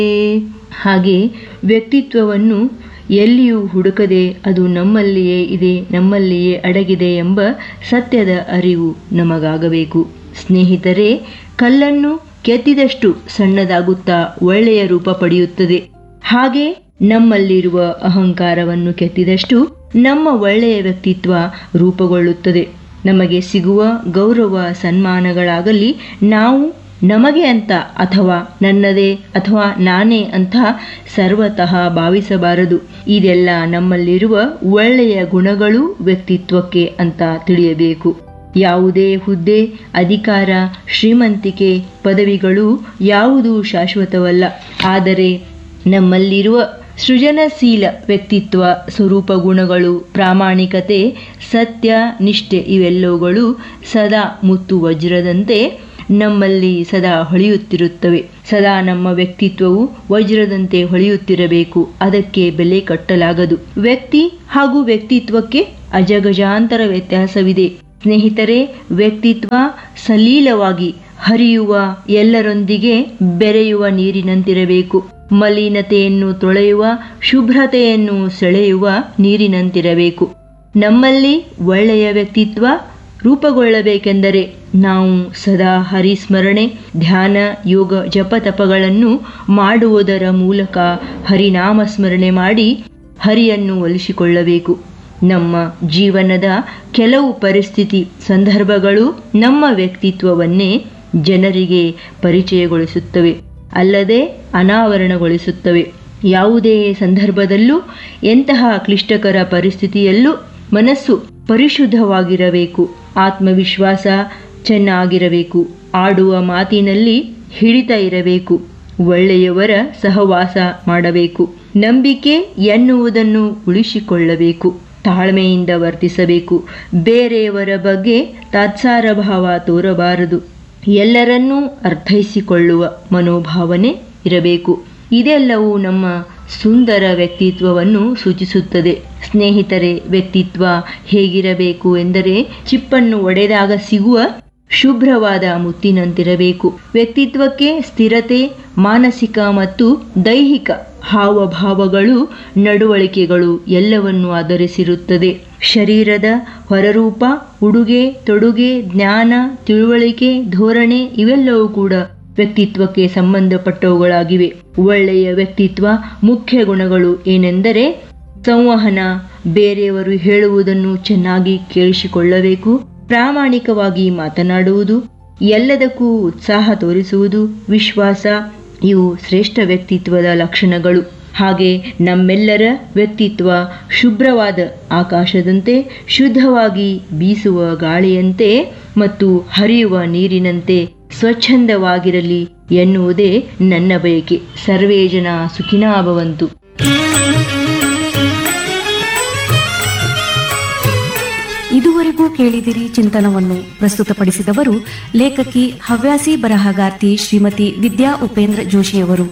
ಹಾಗೆ ವ್ಯಕ್ತಿತ್ವವನ್ನು ಎಲ್ಲಿಯೂ ಹುಡುಕದೆ ಅದು ನಮ್ಮಲ್ಲಿಯೇ ಇದೆ ನಮ್ಮಲ್ಲಿಯೇ ಅಡಗಿದೆ ಎಂಬ ಸತ್ಯದ ಅರಿವು ನಮಗಾಗಬೇಕು ಸ್ನೇಹಿತರೆ ಕಲ್ಲನ್ನು ಕೆತ್ತಿದಷ್ಟು ಸಣ್ಣದಾಗುತ್ತಾ ಒಳ್ಳೆಯ ರೂಪ ಪಡೆಯುತ್ತದೆ ಹಾಗೆ ನಮ್ಮಲ್ಲಿರುವ ಅಹಂಕಾರವನ್ನು ಕೆತ್ತಿದಷ್ಟು ನಮ್ಮ ಒಳ್ಳೆಯ ವ್ಯಕ್ತಿತ್ವ ರೂಪುಗೊಳ್ಳುತ್ತದೆ ನಮಗೆ ಸಿಗುವ ಗೌರವ ಸನ್ಮಾನಗಳಾಗಲಿ ನಾವು ನಮಗೆ ಅಂತ ಅಥವಾ ನನ್ನದೇ ಅಥವಾ ನಾನೇ ಅಂತ ಸರ್ವತಃ ಭಾವಿಸಬಾರದು ಇದೆಲ್ಲ ನಮ್ಮಲ್ಲಿರುವ ಒಳ್ಳೆಯ ಗುಣಗಳು ವ್ಯಕ್ತಿತ್ವಕ್ಕೆ ಅಂತ ತಿಳಿಯಬೇಕು ಯಾವುದೇ ಹುದ್ದೆ ಅಧಿಕಾರ ಶ್ರೀಮಂತಿಕೆ ಪದವಿಗಳು ಯಾವುದೂ ಶಾಶ್ವತವಲ್ಲ ಆದರೆ ನಮ್ಮಲ್ಲಿರುವ ಸೃಜನಶೀಲ ವ್ಯಕ್ತಿತ್ವ ಸ್ವರೂಪ ಗುಣಗಳು ಪ್ರಾಮಾಣಿಕತೆ ಸತ್ಯ ನಿಷ್ಠೆ ಇವೆಲ್ಲವುಗಳು ಸದಾ ಮುತ್ತು ವಜ್ರದಂತೆ ನಮ್ಮಲ್ಲಿ ಸದಾ ಹೊಳೆಯುತ್ತಿರುತ್ತವೆ ಸದಾ ನಮ್ಮ ವ್ಯಕ್ತಿತ್ವವು ವಜ್ರದಂತೆ ಹೊಳೆಯುತ್ತಿರಬೇಕು ಅದಕ್ಕೆ ಬೆಲೆ ಕಟ್ಟಲಾಗದು ವ್ಯಕ್ತಿ ಹಾಗೂ ವ್ಯಕ್ತಿತ್ವಕ್ಕೆ ಅಜಗಜಾಂತರ ವ್ಯತ್ಯಾಸವಿದೆ ಸ್ನೇಹಿತರೆ ವ್ಯಕ್ತಿತ್ವ ಸಲೀಲವಾಗಿ ಹರಿಯುವ ಎಲ್ಲರೊಂದಿಗೆ ಬೆರೆಯುವ ನೀರಿನಂತಿರಬೇಕು ಮಲಿನತೆಯನ್ನು ತೊಳೆಯುವ ಶುಭ್ರತೆಯನ್ನು ಸೆಳೆಯುವ ನೀರಿನಂತಿರಬೇಕು ನಮ್ಮಲ್ಲಿ ಒಳ್ಳೆಯ ವ್ಯಕ್ತಿತ್ವ ರೂಪುಗೊಳ್ಳಬೇಕೆಂದರೆ ನಾವು ಸದಾ ಹರಿಸ್ಮರಣೆ ಧ್ಯಾನ ಯೋಗ ಜಪತಪಗಳನ್ನು ಮಾಡುವುದರ ಮೂಲಕ ಹರಿನಾಮ ಸ್ಮರಣೆ ಮಾಡಿ ಹರಿಯನ್ನು ಒಲಿಸಿಕೊಳ್ಳಬೇಕು ನಮ್ಮ ಜೀವನದ ಕೆಲವು ಪರಿಸ್ಥಿತಿ ಸಂದರ್ಭಗಳು ನಮ್ಮ ವ್ಯಕ್ತಿತ್ವವನ್ನೇ ಜನರಿಗೆ ಪರಿಚಯಗೊಳಿಸುತ್ತವೆ ಅಲ್ಲದೆ ಅನಾವರಣಗೊಳಿಸುತ್ತವೆ ಯಾವುದೇ ಸಂದರ್ಭದಲ್ಲೂ ಎಂತಹ ಕ್ಲಿಷ್ಟಕರ ಪರಿಸ್ಥಿತಿಯಲ್ಲೂ ಮನಸ್ಸು ಪರಿಶುದ್ಧವಾಗಿರಬೇಕು ಆತ್ಮವಿಶ್ವಾಸ ಚೆನ್ನಾಗಿರಬೇಕು ಆಡುವ ಮಾತಿನಲ್ಲಿ ಹಿಡಿತ ಇರಬೇಕು ಒಳ್ಳೆಯವರ ಸಹವಾಸ ಮಾಡಬೇಕು ನಂಬಿಕೆ ಎನ್ನುವುದನ್ನು ಉಳಿಸಿಕೊಳ್ಳಬೇಕು ತಾಳ್ಮೆಯಿಂದ ವರ್ತಿಸಬೇಕು ಬೇರೆಯವರ ಬಗ್ಗೆ ತಾತ್ಸಾರ ಭಾವ ತೋರಬಾರದು ಎಲ್ಲರನ್ನೂ ಅರ್ಥೈಸಿಕೊಳ್ಳುವ ಮನೋಭಾವನೆ ಇರಬೇಕು ಇದೆಲ್ಲವೂ ನಮ್ಮ ಸುಂದರ ವ್ಯಕ್ತಿತ್ವವನ್ನು ಸೂಚಿಸುತ್ತದೆ ಸ್ನೇಹಿತರೆ ವ್ಯಕ್ತಿತ್ವ ಹೇಗಿರಬೇಕು ಎಂದರೆ ಚಿಪ್ಪನ್ನು ಒಡೆದಾಗ ಸಿಗುವ ಶುಭ್ರವಾದ ಮುತ್ತಿನಂತಿರಬೇಕು ವ್ಯಕ್ತಿತ್ವಕ್ಕೆ ಸ್ಥಿರತೆ ಮಾನಸಿಕ ಮತ್ತು ದೈಹಿಕ ಹಾವಭಾವಗಳು ನಡವಳಿಕೆಗಳು ಎಲ್ಲವನ್ನು ಆಧರಿಸಿರುತ್ತದೆ ಶರೀರದ ಹೊರರೂಪ ಉಡುಗೆ ತೊಡುಗೆ ಜ್ಞಾನ ತಿಳುವಳಿಕೆ ಧೋರಣೆ ಇವೆಲ್ಲವೂ ಕೂಡ ವ್ಯಕ್ತಿತ್ವಕ್ಕೆ ಸಂಬಂಧಪಟ್ಟವುಗಳಾಗಿವೆ ಒಳ್ಳೆಯ ವ್ಯಕ್ತಿತ್ವ ಮುಖ್ಯ ಗುಣಗಳು ಏನೆಂದರೆ ಸಂವಹನ ಬೇರೆಯವರು ಹೇಳುವುದನ್ನು ಚೆನ್ನಾಗಿ ಕೇಳಿಸಿಕೊಳ್ಳಬೇಕು ಪ್ರಾಮಾಣಿಕವಾಗಿ ಮಾತನಾಡುವುದು ಎಲ್ಲದಕ್ಕೂ ಉತ್ಸಾಹ ತೋರಿಸುವುದು ವಿಶ್ವಾಸ ಇವು ಶ್ರೇಷ್ಠ ವ್ಯಕ್ತಿತ್ವದ ಲಕ್ಷಣಗಳು ಹಾಗೆ ನಮ್ಮೆಲ್ಲರ ವ್ಯಕ್ತಿತ್ವ ಶುಭ್ರವಾದ ಆಕಾಶದಂತೆ ಶುದ್ಧವಾಗಿ ಬೀಸುವ ಗಾಳಿಯಂತೆ ಮತ್ತು ಹರಿಯುವ ನೀರಿನಂತೆ ಸ್ವಚ್ಛಂದವಾಗಿರಲಿ ಎನ್ನುವುದೇ ನನ್ನ ಬಯಕೆ ಸರ್ವೇ ಜನ ಸುಖಿನಾ ಭವಂತು ಇದುವರೆಗೂ ಕೇಳಿದಿರಿ ಚಿಂತನವನ್ನು ಪ್ರಸ್ತುತಪಡಿಸಿದವರು ಲೇಖಕಿ ಹವ್ಯಾಸಿ ಬರಹಗಾರ್ತಿ ಶ್ರೀಮತಿ ವಿದ್ಯಾ ಉಪೇಂದ್ರ ಜೋಶಿಯವರು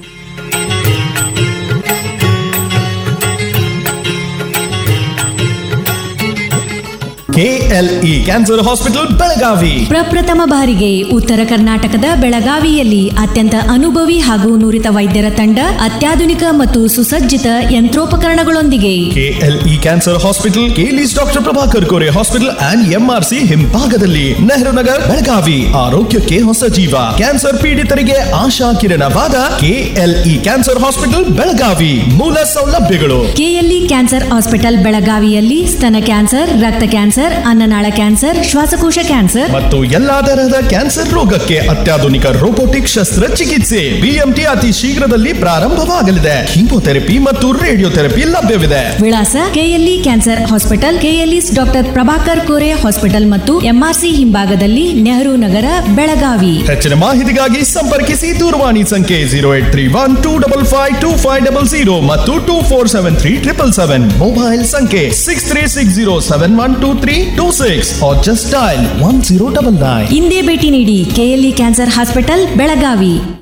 ಕೆಎಲ್ಇ ಕ್ಯಾನ್ಸರ್ ಹಾಸ್ಪಿಟಲ್ ಬೆಳಗಾವಿ ಪ್ರಪ್ರಥಮ ಬಾರಿಗೆ ಉತ್ತರ ಕರ್ನಾಟಕದ ಬೆಳಗಾವಿಯಲ್ಲಿ ಅತ್ಯಂತ ಅನುಭವಿ ಹಾಗೂ ನುರಿತ ವೈದ್ಯರ ತಂಡ ಅತ್ಯಾಧುನಿಕ ಮತ್ತು ಸುಸಜ್ಜಿತ ಯಂತ್ರೋಪಕರಣಗಳೊಂದಿಗೆ KLE cancer hospital KLE's doctor Prabhakar Kore hospital and MRC ಹಿಂಭಾಗದಲ್ಲಿ ನೆಹರು ನಗರ್ ಬೆಳಗಾವಿ ಆರೋಗ್ಯಕ್ಕೆ ಹೊಸ ಜೀವ ಕ್ಯಾನ್ಸರ್ ಪೀಡಿತರಿಗೆ ಆಶಾ ಕಿರಣವಾದ ಕೆಎಲ್ಇ ಕ್ಯಾನ್ಸರ್ ಹಾಸ್ಪಿಟಲ್ ಬೆಳಗಾವಿ ಮೂಲ ಸೌಲಭ್ಯಗಳು ಕೆಎಲ್ಇ ಕ್ಯಾನ್ಸರ್ ಹಾಸ್ಪಿಟಲ್ ಬೆಳಗಾವಿಯಲ್ಲಿ ಸ್ತನ ಕ್ಯಾನ್ಸರ್ ರಕ್ತ ಕ್ಯಾನ್ಸರ್ ಅನ್ನನಾಳ ಕ್ಯಾನ್ಸರ್ ಶ್ವಾಸಕೋಶ ಕ್ಯಾನ್ಸರ್ ಮತ್ತು ಎಲ್ಲಾ ತರಹದ ಕ್ಯಾನ್ಸರ್ ರೋಗಕ್ಕೆ ಅತ್ಯಾಧುನಿಕ ರೋಬೋಟಿಕ್ ಶಸ್ತ್ರಚಿಕಿತ್ಸೆ ಬಿಎಂಟಿ ಅತಿ ಶೀಘ್ರದಲ್ಲಿ ಪ್ರಾರಂಭವಾಗಲಿದೆ ಕೀಮೋಥೆರಪಿ ಮತ್ತು ರೇಡಿಯೋಥೆರಪಿ ಲಭ್ಯವಿದೆ ವಿಳಾಸ KLE cancer hospital KLE's doctor Prabhakar Kore hospital ಮತ್ತು ಎಂಆರ್ಸಿ ಹಿಂಭಾಗದಲ್ಲಿ ನೆಹರು ನಗರ ಬೆಳಗಾವಿ ಹೆಚ್ಚಿನ ಮಾಹಿತಿಗಾಗಿ ಸಂಪರ್ಕಿಸಿ ದೂರವಾಣಿ ಸಂಖ್ಯೆ zero eight three one two double five two five double zero ಮತ್ತು two four seven three triple seven mobile ಸಂಖ್ಯೆ six three six zero seven one two three two six just dial one zero double nine ಇಂದೇ ಭೇಟಿ ನೀಡಿ KLE cancer hospital Belagavi